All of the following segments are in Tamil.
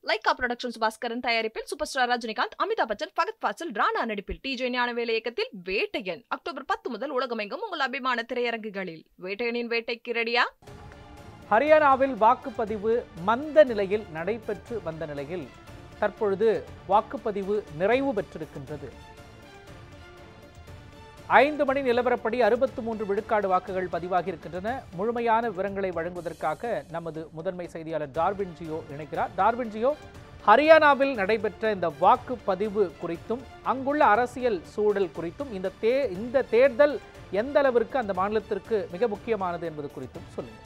லைகா புரொடக்ஷன்ஸ் பாஸ்கரன் தயாரிப்பில் சூப்பர் ஸ்டார் ரஜினிகாந்த் அமிதாப் பச்சன் ஃபகத் ஃபாசில் ராணா நடிப்பில் டிஜே ஞானவேல இயக்கத்தில் வேட்டையன் அக்டோபர் பத்து முதல் உலகமெங்கும் உங்கள் அபிமான திரையரங்குகளில் வேட்டையனின் வேட்டைக்கு ரெடியா ஹரியானாவில் வாக்குப்பதிவு மந்த நிலையில் நடைபெற்று வந்த நிலையில் தற்பொழுது வாக்குப்பதிவு நிறைவு பெற்றிருக்கின்றது ஐந்து மணி நிலவரப்படி அறுபத்து மூன்று விழுக்காடு வாக்குகள் பதிவாகி இருக்கின்றன முழுமையான விவரங்களை வழங்குவதற்காக நமது முதன்மை செய்தியாளர் டார்வின் ஜியோ இணைக்கிறார் டார்வின் ஜியோ ஹரியானாவில் நடைபெற்ற இந்த வாக்குப்பதிவு குறித்தும் அங்குள்ள அரசியல் சூழல் குறித்தும் இந்த தே இந்த தேர்தல் எந்த அளவிற்கு அந்த மாநிலத்திற்கு மிக முக்கியமானது என்பது குறித்தும் சொல்லுங்கள்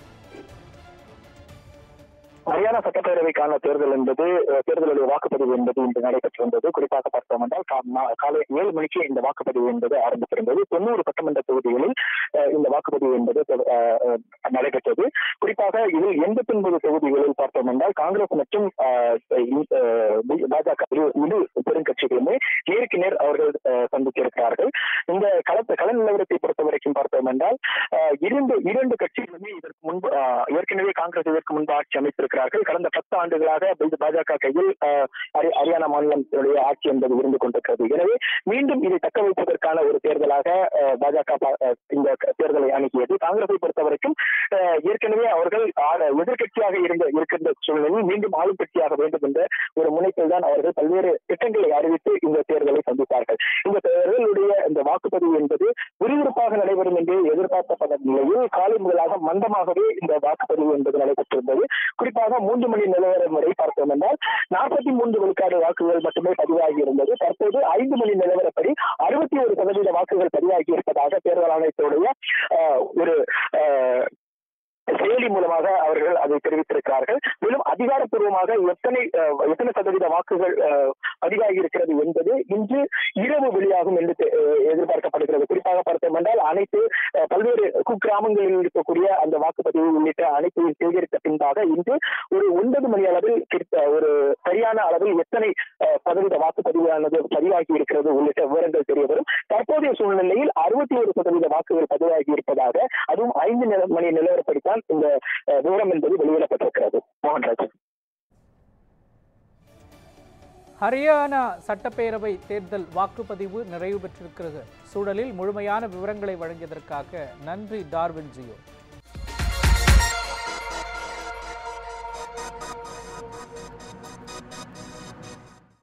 ஹரியானா சட்டப்பேரவைக்கான தேர்தல் என்பது அஹ், தேர்தலுடைய வாக்குப்பதிவு என்பது இன்று நடைபெற்றிருந்தது குறிப்பாக பார்த்தோம் என்றால் கா- மா- காலை ஏழு மணிக்கு இந்த வாக்குப்பதிவு என்பது ஆரம்பித்திருந்தது தொண்ணூறு சட்டமன்ற தொகுதிகளில் அஹ், இந்த வாக்குப்பதிவு என்பது அஹ், அஹ், நடைபெற்றது குறிப்பாக இதில் எண்பத்தி ஒன்பது தொகுதிகளில் பார்த்தோம் என்றால் காங்கிரஸ் மற்றும் அஹ், இ- அஹ், பி- பாஜக இரு இரு பெருங்கட்சிகளுமே நேருக்கு நேர் அவர்கள் அஹ், சந்தித்திருக்கிறார்கள் இந்த களத்த கள நிலவரத்தை பொறுத்த வரைக்கும் பார்த்தோம் என்றால் அஹ், இரண்டு இரண்டு கட்சிகளுமே இதற்கு முன்பு அஹ், ஏற்கனவே காங்கிரஸ் இதற்கு முன்பு ஆட்சி அமைத்திருக்கிறார்கள் கடந்த பத்து ஆண்டுகளாக பி- பாஜக கையில் அஹ், ஹரி- ஹரியானா மாநிலத்துடைய ஆட்சி என்பது இருந்து கொண்டிருக்கிறது எனவே மீண்டும் இதை தக்க வைப்பதற்கான ஒரு தேர்தலாக அஹ், பாஜக பா- அஹ், இந்த க- தேர்தலை அணுகியது காங்கிரஸை பொறுத்த வரைக்கும் அஹ், ஏற்கனவே அவர்கள் ஆள- எதிர்க்கட்சியாக இருந்த இருக்கின்ற சூழ்நிலையில் மீண்டும் ஆளும் கட்சியாக வேண்டும் என்ற ஒரு முனைப்பில் தான் அவர்கள் பல்வேறு திட்டங்களை அறிவித்து இந்த தேர்தலை சந்தித்தார்கள் இந்த தேர்தலுடைய இந்த வாக்குப்பதிவு என்பது விறுவிறுப்பாக நடைபெறும் என்று எதிர்பார்க்கப்பட்ட நிலையில் காலை முதலாக மந்தமாகவே இந்த வாக்குப்பதிவு என்பது நடைபெற்றிருந்தது குறிப்பாக மூன்று மணி நிலவரம் வரை பார்த்தோம் என்றால் நாற்பத்தி மூன்று விழுக்காடு வாக்குகள் மட்டுமே பதிவாகி இருந்தது தற்போது ஐந்து மணி நிலவரப்படி அறுபத்தி ஒரு சதவீத வாக்குகள் பதிவாகி இருப்பதாக தேர்தல் ஆணையத்துடைய ஆஹ், ஒரு ஆஹ், செயலி மூலமாக அவர்கள் அதை தெரிவித்திருக்கிறார்கள் மேலும் அதிகாரப்பூர்வமாக எத்தனை அஹ், எத்தனை சதவீத வாக்குகள் அஹ், பதிவாகி இருக்கிறது என்பது இன்று இரவு வெளியாகும் என்று தெ- அஹ், எதிர்பார்க்கப்படுகிறது குறிப்பாக பார்த்தோம் என்றால் அனைத்து அஹ், பல்வேறு குக்கிராமங்களில் இருக்கக்கூடிய அந்த வாக்குப்பதிவு உள்ளிட்ட அனைத்தையும் சேகரித்த பின்பாக இன்று ஒரு ஒன்பது மணி அளவில் கிட்ட- ஒரு சரியான அளவில் எத்தனை அஹ், சதவீத வாக்குப்பதிவானது பதிவாகி இருக்கிறது உள்ளிட்ட விவரங்கள் தெரிய வரும் தற்போதைய சூழ்நிலையில் அறுபத்தி ஒரு சதவீத வாக்குகள் பதிவாகி இருப்பதாக அதுவும் ஐந்து நில- மணி நிலவரப்படித்தான் இந்த அஹ், விவரம் என்பது வெளியிடப்பட்டிருக்கிறது மோகன்ராஜ் ஹரியானா சட்டப்பேரவை தேர்தல் வாக்குப்பதிவு நிறைவு பெற்றிருக்கிறது சூழலில் முழுமையான விவரங்களை வழங்கியதற்காக நன்றி டார்வின் ஜியோ